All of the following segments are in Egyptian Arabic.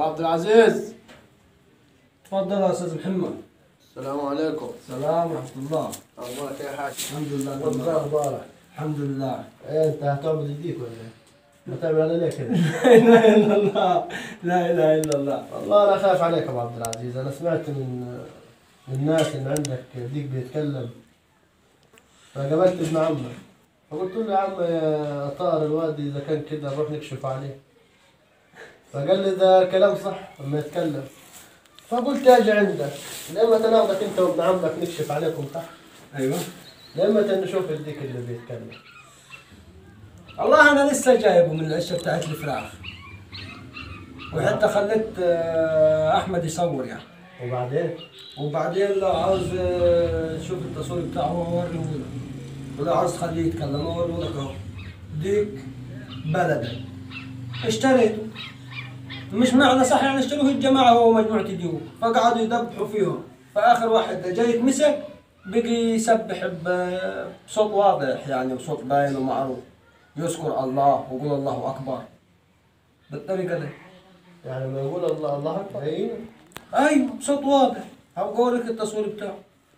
عبد العزيز تفضل يا استاذ محمد السلام عليكم سلام ورحمه الله اخبارك يا حاج الحمد لله وانت تمام. اخبارك الحمد لله ايه انت هتعبد الديك ولا ايه؟ ما تعمل انا ليه كده؟ لا اله الا الله لا اله الا الله والله انا خايف عليك يا ابو عبد العزيز انا سمعت من من الناس ان عندك ديك بيتكلم فقابلت ابن عمك فقلت له يا عم يا طاهر الوادي اذا كان كده نروح نكشف عليه فقال لي ده كلام صح لما يتكلم فقلت اجي عندك لما تناخدك انت وابن عمك نكشف عليكم تحت ايوه لما نشوف الديك اللي بيتكلم والله انا لسه جايبه من العشه بتاعت الفراخ وحتى خليت آه، احمد يصور يعني وبعدين وبعدين لو عاوز آه، تشوف التصوير بتاعه اوريه لك ولو عاوز تخليه يتكلم اوريه لك اهو ديك بلدي اشتريته مش معنى صح يعني اشتروه الجماعه هو ومجموعه الجيوب فقعدوا يذبحوا فيهم فاخر واحد جاي يتمسك بقي يسبح ب- بصوت واضح يعني بصوت باين ومعروف يذكر الله ويقول الله اكبر بالطريقه دي يعني ما يقول الله الله اكبر ايوه ايوه بصوت واضح هوريك التصوير بتاعه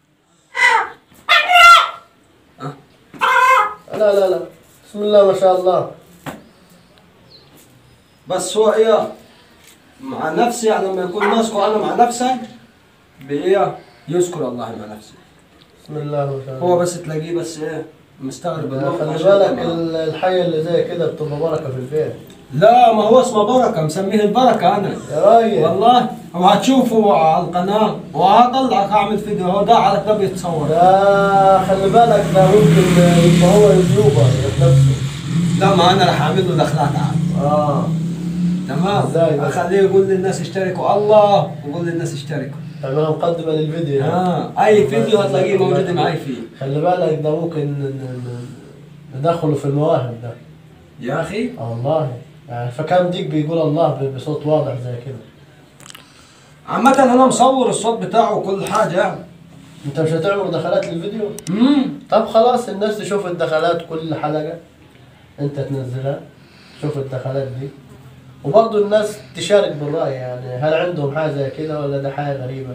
لا لا لا بسم الله ما شاء الله بس هو ايه مع نفسي يعني لما يكون ماسكه انا مع نفسك بايه يذكر الله مع نفسه بسم الله ما شاء الله هو بس تلاقيه بس ايه مستغرب اللغة خلي عشان بالك طبعاً. ال- الحي اللي زي كده بتبقى بركه في البيت لا ما هو اسمه بركه مسميه البركه انا يا راجل والله وهتشوفه على القناه وهطلعك اعمل فيديو هو ده على ده بيتصور ده خلي بالك ده ممكن يبقى هو يوتيوبر نفسه لا ما انا رح اعمل له دخلات عاد اه تمام إزاي بقى؟ اخليه يقول للناس اشتركوا الله ويقول للناس اشتركوا تعملها مقدمه للفيديو يعني. اه اي فيديو هتلاقيه موجود معي فيه خلي بالك ده ممكن ن- ن- ندخله في المواهب ده يا اخي اه والله يعني فكان ديك بيقول الله ب- بصوت واضح زي كده عامة انا مصور الصوت بتاعه وكل حاجة انت مش هتعمل دخلات للفيديو امم طب خلاص الناس تشوف الدخلات كل حلقة انت تنزلها تشوف الدخلات دي وبرضه الناس تشارك بالرأي يعني هل عندهم حاجة زي كده ولا ده حاجة غريبة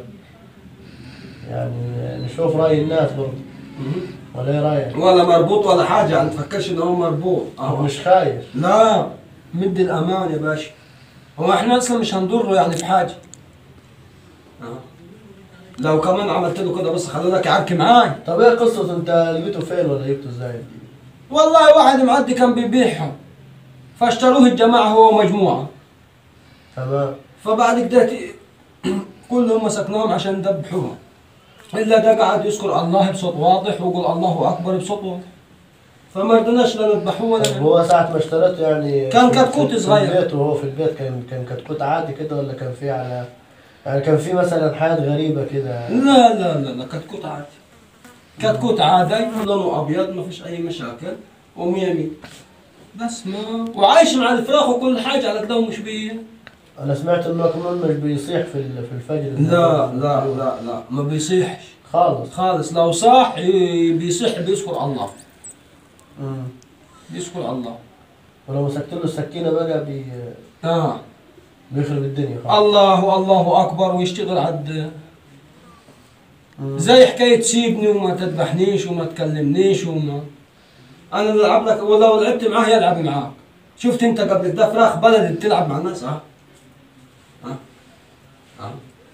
يعني نشوف رأي الناس برضه ولا ايه رأيك؟ ولا مربوط ولا حاجة يعني تفكرش ان هو مربوط هو اهو مش خايف لا مدي الامان يا باشا هو احنا اصلا مش هنضره يعني في حاجة اه. لو كمان عملت له كده بس خلوا لك يعركي معاي طب ايه قصة انت لقيته فين ولا جبته ازاي؟ والله واحد معدي كان بيبيعهم فاشتروه الجماعة هو ومجموعة تمام فبعد كده ت- كلهم مسكناهم عشان ذبحوهم الا ده قاعد يذكر الله بصوت واضح ويقول الله اكبر بصوت واضح فما رضناش لا نذبحوه ولا طب نعمل. هو ساعة ما اشتريته يعني كان في- كتكوت في- صغير. في البيت وهو في البيت كان كان كتكوت عادي كده ولا كان في على يعني كان في مثلا حاجات غريبة كده لا لا لا لا كتكوت عادي كتكوت عادي لونه ابيض ما فيش اي مشاكل ومية مية بس ما وعايش مع الفراخ وكل حاجه على كده ومش بي انا سمعت انه كمان مش بيصيح في ال- في الفجر لا لا لا لا ما بيصيحش خالص خالص لو صاح ي- بيصيح بيذكر الله مم. بيذكر الله ولو مسكت له السكينة بقى بي... اه بيخرب الدنيا خالص الله الله اكبر ويشتغل عد مم. زي حكايه سيبني وما تذبحنيش وما تكلمنيش وما انا بلعب لك ولو لعبت معاه يلعب معاك شفت انت قبل ده فراخ بلدي بتلعب مع الناس ها ها ها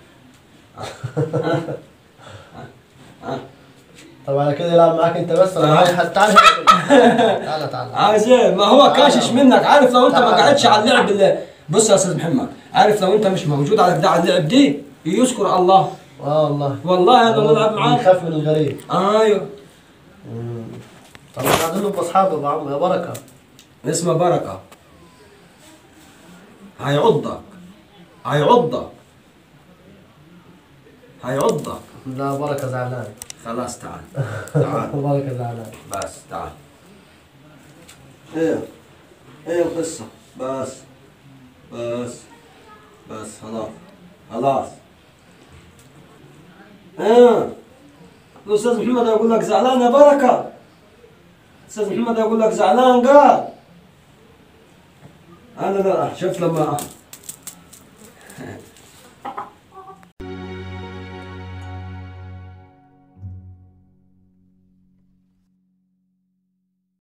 ها ها طب على كده يلعب معاك انت بس ولا معايا حد تعال هنا. تعال تعال عايز ايه ما هو كاشش منك عارف لو انت ما تعال. قعدتش على اللعب اللي بص يا استاذ محمد عارف لو انت مش موجود على كده على اللعب دي يذكر الله اه والله والله انا بلعب معاك بيخاف من الغريب ايوه مم. طب قاعدين نبقى اصحاب يا ابو عمرو يا بركة اسمه بركة هيعضك هيعضك هيعضك لا بركة زعلان خلاص تعال تعال بركة زعلان بس تعال ايه ايه القصة بس بس بس خلاص خلاص ايه الاستاذ محمد يقول لك زعلان يا بركة استاذ محمد يقول لك زعلان قال انا لا شوف لما